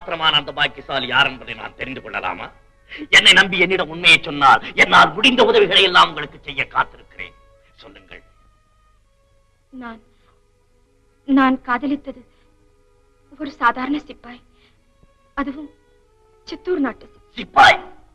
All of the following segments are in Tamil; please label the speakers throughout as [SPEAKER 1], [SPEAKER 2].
[SPEAKER 1] மாத்திரமான அந்த பாக்கியசாலி யார் என்பதை நான் தெரிந்து கொள்ளலாமா என்னை நம்பி என்னிடம் உண்மையை சொன்னால் என்னால் முடிந்த உதவிகளை எல்லாம் உங்களுக்கு செய்ய காத்திருக்கிறேன் சொல்லுங்கள்
[SPEAKER 2] நான் நான் காதலித்தது ஒரு சாதாரண சிப்பாய் அதுவும் சித்தூர் நாட்டு சிப்பாய்.
[SPEAKER 1] சிப்பாய்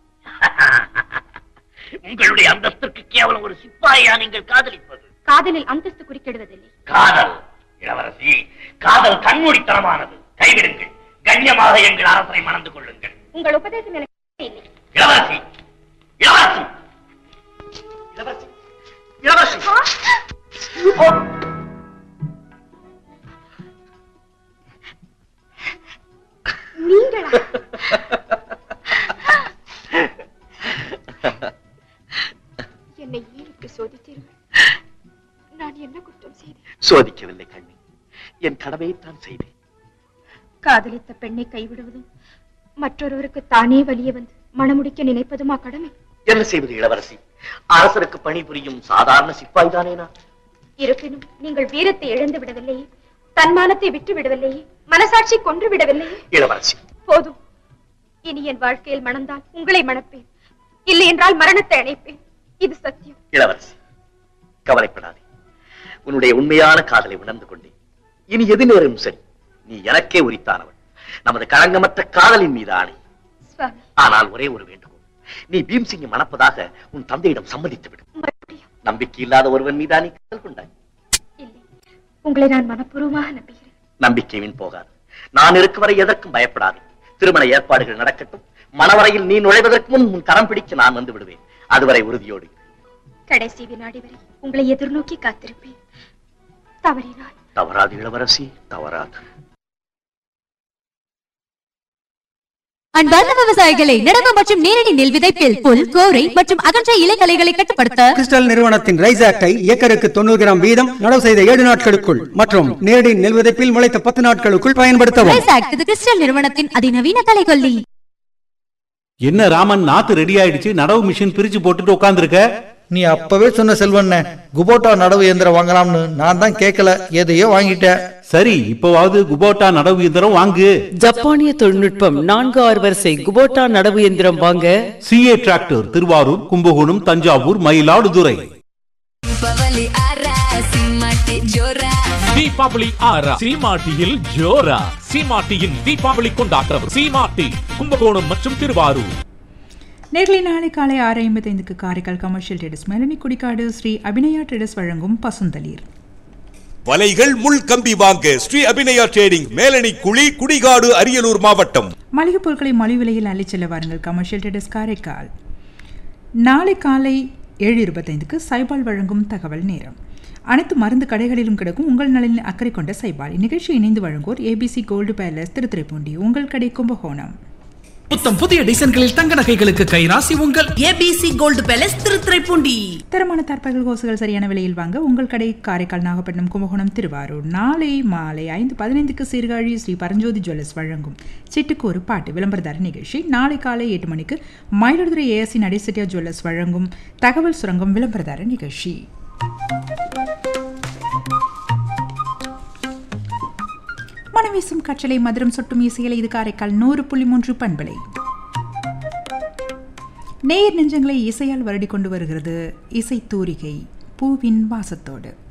[SPEAKER 1] உங்களுடைய அந்தஸ்திற்கு கேவலம் ஒரு சிப்பாயா நீங்கள் காதலிப்பது
[SPEAKER 2] காதலில் அந்தஸ்து குறுக்கிடுவதில்லை
[SPEAKER 1] காதல் இளவரசி காதல் கண்மூடித்தனமானது கைவிடுங்கள் கண்ணியமாக எங்கள் அரசரை மணந்து கொள்ளுங்கள்
[SPEAKER 2] உங்கள் உபதேசம் எனக்கு இல்லை
[SPEAKER 1] இளவரசி இளவரசி இளவரசி இளவரசி ஓ!
[SPEAKER 2] நீங்களா என்னை ஏன் இப்படி சோதித்தீர்கள் நான் என்ன குற்றம் செய்தேன்
[SPEAKER 1] சோதிக்கவில்லை கண்ணி என் கடமையைத்தான் செய்தேன்
[SPEAKER 2] காதலித்த பெண்ணை கைவிடுவதும் மற்றொருவருக்கு தானே வலிய வந்து மணமுடிக்க நினைப்பதுமா கடமை
[SPEAKER 1] என்ன செய்வது இளவரசி அரசருக்கு பணிபுரியும் சாதாரண சிப்பாய் தானே நான்
[SPEAKER 2] இருப்பினும் நீங்கள் வீரத்தை இழந்து விடவில்லையே தன்மானத்தை விட்டு விடவில்லையே மனசாட்சி கொன்று விடவில்லையே
[SPEAKER 1] இளவரசி
[SPEAKER 2] போதும் இனி என் வாழ்க்கையில் மணந்தால் உங்களை மணப்பேன் இல்லை என்றால் மரணத்தை அணைப்பேன் இது சத்தியம்
[SPEAKER 1] இளவரசி கவலைப்படாதே உன்னுடைய உண்மையான காதலை உணர்ந்து கொண்டேன் இனி எது நேரும் சரி நீ எனக்கே உரித்தானவள் நமது களங்கமற்ற காதலின் மீது ஆணை
[SPEAKER 2] சுவாமி
[SPEAKER 1] ஆனால் ஒரே ஒரு வேண்டுகோள் நீ பீம்சிங்கை மணப்பதாக உன் தந்தையிடம் சம்மதித்து விடு
[SPEAKER 2] மறுபடியும்
[SPEAKER 1] நம்பிக்கை இல்லாத ஒருவன் மீதா நீ காதல் கொண்டாய்
[SPEAKER 2] இல்லை உங்களை நான் மனப்பூர்வமாக நம்புகிறேன்
[SPEAKER 1] நம்பிக்கை வீண் போகாது நான் இருக்கும் வரை எதற்கும் பயப்படாதே திருமண ஏற்பாடுகள் நடக்கட்டும் மணவரையில் நீ நுழைவதற்கு முன் உன் கரம் பிடிச்சு நான் வந்து விடுவேன் அதுவரை உறுதியோடு இரு.
[SPEAKER 2] கடைசி வினாடி வரை உங்களை எதிர்நோக்கி காத்திருப்பேன் தவறினால்
[SPEAKER 1] தவறாது இளவரசி தவறாது
[SPEAKER 3] அன்பார்ந்த விவசாயிகளை நடவு மற்றும் நேரடி நெல் விதைப்பில் புல் கோரை மற்றும் அகன்ற இலைகளைகளை கட்டுப்படுத்த
[SPEAKER 4] கிறிஸ்டல் நிறுவனத்தின் ரைஸ் ஆக்டை ஏக்கருக்கு தொண்ணூறு கிராம் வீதம் நடவு செய்த ஏழு நாட்களுக்குள் மற்றும் நேரடி நெல் விதைப்பில் முளைத்த பத்து நாட்களுக்குள் பயன்படுத்தவும்
[SPEAKER 3] ரைஸ் ஆக்ட் இது கிறிஸ்டல் நிறுவனத்தின் அதிநவீன கலைகொல்லி
[SPEAKER 5] என்ன ராமன் நாத்து ரெடி ஆயிடுச்சு நடவு மிஷின் பிரிச்சு போட்டுட்டு உட்கார்ந்திருக்க
[SPEAKER 6] நீ அப்பவே சொன்ன செல்வண்ண குபோட்டா நடவு இயந்திரம் வாங்கலாம்னு நான் தான் கேட்கல எதையோ வாங்கிட்டேன்
[SPEAKER 5] சரி இப்பவாவது குபோட்டா நடவு இயந்திரம் வாங்கு
[SPEAKER 7] ஜப்பானிய தொழில்நுட்பம் நான்கு ஆறு வரிசை குபோட்டா நடவு எந்திரம் வாங்க
[SPEAKER 5] சிஏ டிராக்டர் திருவாரூர் கும்பகோணம் தஞ்சாவூர் மயிலாடுதுறை
[SPEAKER 8] தீபாவளி ஆரா சீமாட்டியில் ஜோரா சீமாட்டியின் தீபாவளி கொண்டாட்டம் சீமாட்டி கும்பகோணம் மற்றும் திருவாரூர்
[SPEAKER 9] நேர்களை நாளை காலை ஆறு ஐம்பத்தைந்துக்கு காரைக்கால் கமர்ஷியல் ட்ரேடர்ஸ் மேலனி குடிக்காடு ஸ்ரீ அபிநயா ட்ரேடர்ஸ் வழங்கும் பசுந்தளிர்
[SPEAKER 10] வலைகள் முள் கம்பி வாங்க ஸ்ரீ அபிநயா ட்ரேடிங் மேலணி குழி குடிகாடு அரியலூர் மாவட்டம்
[SPEAKER 9] மளிகை பொருட்களை மலிவு விலையில் அள்ளிச் செல்ல வாருங்கள் கமர்ஷியல் ட்ரேடர்ஸ் காரைக்கால் நாளை காலை ஏழு இருபத்தைந்துக்கு சைபால் வழங்கும் தகவல் நேரம் அனைத்து மருந்து கடைகளிலும் கிடைக்கும் உங்கள் நலனில் அக்கறை கொண்ட சைபால் இந்நிகழ்ச்சி இணைந்து வழங்குவோர் ஏபிசி கோல்டு பேலஸ் திருத்துறைப்பூண்டி உங்கள் கடை கும்பகோணம்
[SPEAKER 11] புத்தம் புதிய டிசைன்களில் தங்க நகைகளுக்கு கைராசி உங்கள்
[SPEAKER 7] ஏபிசி கோல்டு பேலஸ் திருத்துறைப்பூண்டி
[SPEAKER 9] தரமான தற்பகல் கோசுகள் சரியான விலையில் வாங்க உங்கள் கடை காரைக்கால் நாகப்பட்டினம் கும்பகோணம் திருவாரூர் நாளை மாலை ஐந்து பதினைந்துக்கு சீர்காழி ஸ்ரீ பரஞ்சோதி ஜுவல்லர்ஸ் வழங்கும் சிட்டுக்கு ஒரு பாட்டு விளம்பரதார நிகழ்ச்சி நாளை காலை எட்டு மணிக்கு மயிலாடுதுறை ஏஎஸ்சி நடைசெட்டியா ஜுவல்லர்ஸ் வழங்கும் தகவல் சுரங்கம் விளம்பரதார நிகழ்ச்சி மனவீசும் கற்றலை மதுரம் சொட்டும் இசையில் இது காரைக்கால் நூறு புள்ளி மூன்று பண்பலை நேர் நெஞ்சங்களை இசையால் வருடி கொண்டு வருகிறது இசை தூரிகை பூவின் வாசத்தோடு